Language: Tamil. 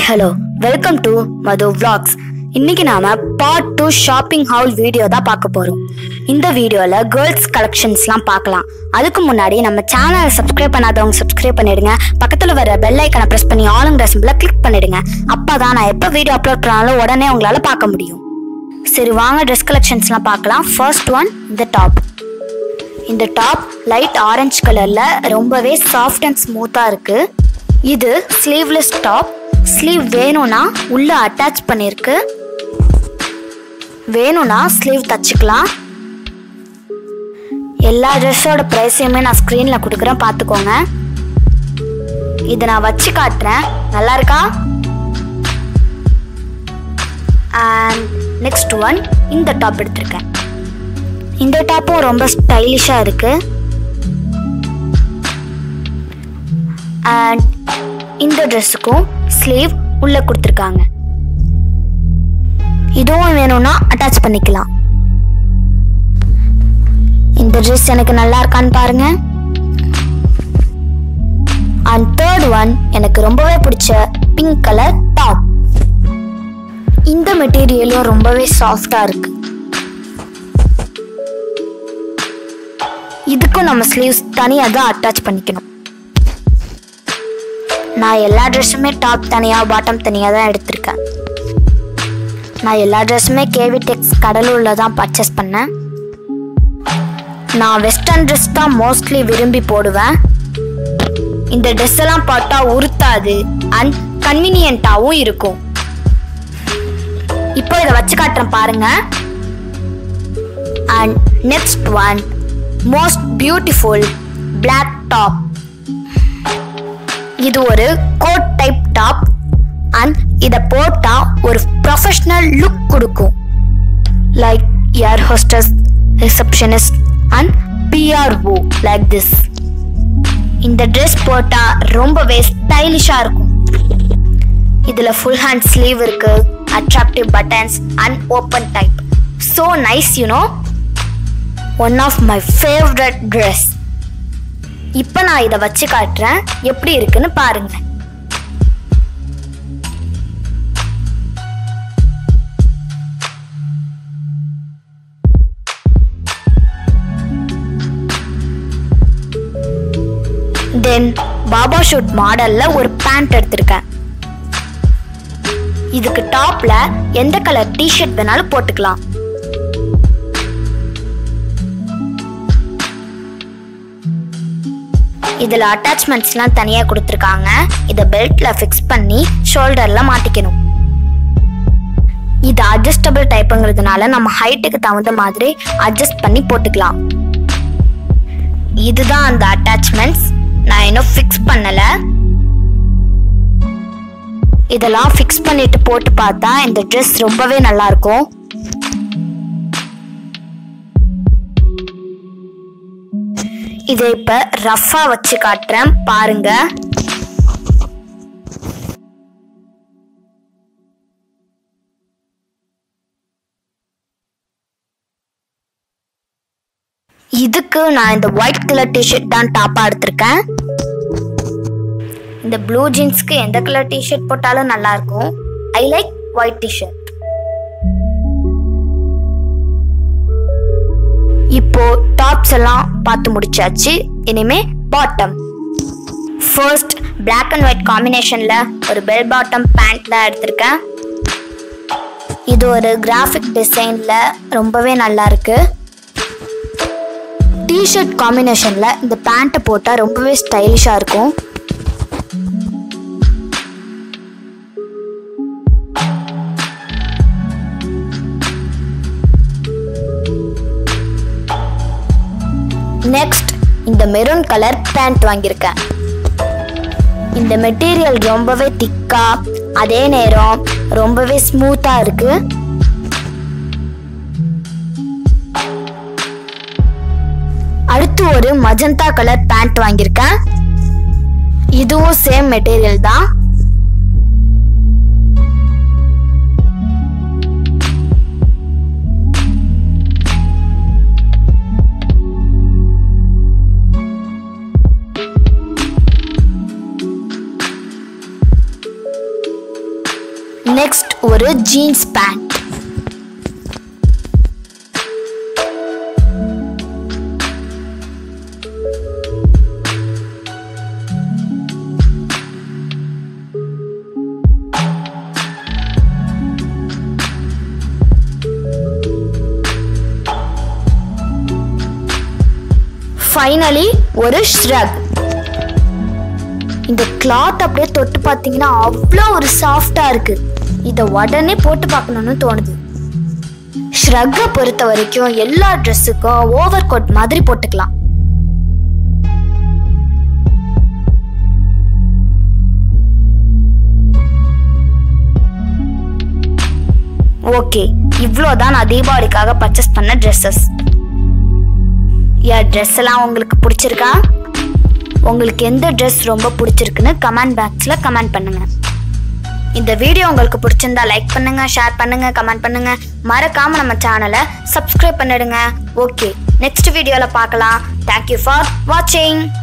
hello welcome to Madhu vlogs இன்னைக்கு நாம part two shopping haul video தான் பார்க்க போறோம் இந்த வீடியோல கேர்ள்ஸ் கலெக்ஷன்ஸ்லாம் பார்க்கலாம் அதுக்கு முன்னாடி நம்ம சேனலை சப்ஸ்கிரைப் பண்ணாதவங்க சப்ஸ்கிரைப் பண்ணிடுங்க பக்கத்துல வர பெல் ஐக்கனை பிரஸ் பண்ணி ஆளுங்கிற சிம்பிளை கிளிக் பண்ணிடுங்க அப்பதான் நான் எப்போ வீடியோ அப்லோட் பண்ணாலும் உடனே உங்களால பார்க்க முடியும் சரி வாங்க ட்ரெஸ் கலெக்ஷன்ஸ்லாம் பார்க்கலாம் ஃபர்ஸ்ட் ஒன் இந்த டாப் இந்த டாப் லைட் ஆரஞ்சு கலர்ல ரொம்பவே சாஃப்ட் அண்ட் ஸ்மூத்தா இருக்கு இது ஸ்லீவ்லெஸ் டாப் ஸ்லீவ் வேணும்னா உள்ள அட்டாச் பண்ணிருக்கு வேணும்னா ஸ்லீவ் தச்சுக்கலாம் எல்லா ட்ரெஸ்ஸோட ப்ரைஸையுமே நான் ஸ்க்ரீனில் கொடுக்குறேன் பார்த்துக்கோங்க இதை நான் வச்சு காட்டுறேன் நல்லா இருக்கா அண்ட் நெக்ஸ்ட் ஒன் இந்த டாப் எடுத்திருக்கேன் இந்த டாப்பும் ரொம்ப ஸ்டைலிஷாக இருக்கு அண்ட் இந்த ட்ரெஸ்ஸுக்கும் ஸ்லீவ் உள்ள கொடுத்துருக்காங்க இதுவும் வேணும்னா அட்டாச் பண்ணிக்கலாம் இந்த ட்ரெஸ் எனக்கு நல்லா இருக்கான்னு பாருங்க அண்ட் தேர்ட் ஒன் எனக்கு ரொம்பவே பிடிச்ச பிங்க் கலர் டாப் இந்த மெட்டீரியலும் ரொம்பவே சாஃப்டா இருக்கு இதுக்கும் நம்ம ஸ்லீவ்ஸ் தனியாக தான் அட்டாச் பண்ணிக்கணும் நான் எல்லா ட்ரெஸ்ஸுமே டாப் தனியாக பாட்டம் தனியாக தான் எடுத்திருக்கேன் நான் எல்லா ட்ரெஸ்ஸுமே கேவி டெக்ஸ் கடலூரில் தான் பர்ச்சேஸ் பண்ணேன் நான் வெஸ்டர்ன் ட்ரெஸ் தான் மோஸ்ட்லி விரும்பி போடுவேன் இந்த ட்ரெஸ் எல்லாம் பார்த்தா உறுத்தாது அண்ட் கன்வீனியண்ட்டாகவும் இருக்கும் இப்போ இதை வச்சு காட்டுறேன் பாருங்க and next one most beautiful black top இது ஒரு கோட் டைப் டாப் அண்ட் இதை போட்டா ஒரு ப்ரொஃபஷனல் லுக் கொடுக்கும் like air hostess receptionist and PRO like this இந்த ட்ரெஸ் போட்டா ரொம்பவே ஸ்டைலிஷா இருக்கும் இதுல ஃபுல் ஹேண்ட் ஸ்லீவ் இருக்கு attractive buttons and open type so nice you know one of my favourite dress இப்போ நான் இதை வச்சு காட்டுறேன் எப்படி இருக்குன்னு பாருங்க தென் பாபா ஷூட் மாடல்ல ஒரு பேண்ட் எடுத்திருக்கேன் இதுக்கு டாப்ல எந்த கலர் டிஷர்ட் வேணாலும் போட்டுக்கலாம் இதில் அட்டாச்மெண்ட்ஸ்லாம் தனியாக கொடுத்துருக்காங்க இதை பெல்ட்டில் ஃபிக்ஸ் பண்ணி ஷோல்டரில் மாட்டிக்கணும் இது அட்ஜஸ்டபிள் டைப்புங்கிறதுனால நம்ம ஹைட்டுக்கு தகுந்த மாதிரி அட்ஜஸ்ட் பண்ணி போட்டுக்கலாம் இதுதான் அந்த அட்டாச்மெண்ட்ஸ் நான் இன்னும் ஃபிக்ஸ் பண்ணலை இதெல்லாம் ஃபிக்ஸ் பண்ணிட்டு போட்டு பார்த்தா இந்த ட்ரெஸ் ரொம்பவே நல்லா இருக்கும் இதை இப்ப ரஃபா வச்சு காட்டுறேன் பாருங்க இதுக்கு நான் இந்த ஒயிட் கலர் டிஷர்ட் தான் டாப்பா எடுத்திருக்கேன் இந்த ப்ளூ ஜீன்ஸ்க்கு எந்த கலர் டிஷர்ட் போட்டாலும் நல்லா இருக்கும் ஐ லைக் ஒயிட் டிஷர்ட் இப்போ டாப்ஸ் எல்லாம் பார்த்து முடிச்சாச்சு இனிமே bottom first black and white காம்பினேஷன்ல ஒரு பெல் பாட்டம் பேண்ட் தான் எடுத்திருக்கேன் இது ஒரு கிராஃபிக் டிசைன்ல ரொம்பவே நல்லா இருக்கு டிஷர்ட் காம்பினேஷன்ல இந்த பேண்ட்டை போட்டால் ரொம்பவே ஸ்டைலிஷாக இருக்கும் நெக்ஸ்ட் இந்த மெரூன் கலர் பேண்ட் வாங்கியிருக்கேன் இந்த மெட்டீரியல் ரொம்பவே திக்கா அதே நேரம் ரொம்பவே ஸ்மூத்தா இருக்கு அடுத்து ஒரு மஜந்தா கலர் பேண்ட் வாங்கியிருக்கேன் இதுவும் சேம் மெட்டீரியல் தான் ஒரு ஜீன்ஸ் பேண்ட் ஃபைனலி ஒரு ஷ்ரக் இந்த கிளாத் அப்படியே தொட்டு பார்த்தீங்கன்னா அவ்வளோ ஒரு சாஃப்டா இருக்கு இதை உடனே போட்டு பார்க்கணும்னு தோணுது ஷ்ரக்கை பொறுத்த வரைக்கும் எல்லா ட்ரெஸ்ஸுக்கும் ஓவர் கோட் மாதிரி போட்டுக்கலாம் ஓகே இவ்வளோதான் நான் தீபாவளிக்காக பர்ச்சேஸ் பண்ண ட்ரெஸ்ஸஸ் என் ட்ரெஸ் எல்லாம் உங்களுக்கு பிடிச்சிருக்கா உங்களுக்கு எந்த ட்ரெஸ் ரொம்ப பிடிச்சிருக்குன்னு கமெண்ட் பாக்ஸில் கமெண்ட் பண்ணுங்க இந்த வீடியோ உங்களுக்கு பிடிச்சிருந்தா லைக் பண்ணுங்க ஷேர் பண்ணுங்க கமெண்ட் பண்ணுங்க மறக்காம நம்ம சேனலை சப்ஸ்கிரைப் பண்ணிடுங்க ஓகே நெக்ஸ்ட் வீடியோவில் பார்க்கலாம் தேங்க்யூ ஃபார் வாட்சிங்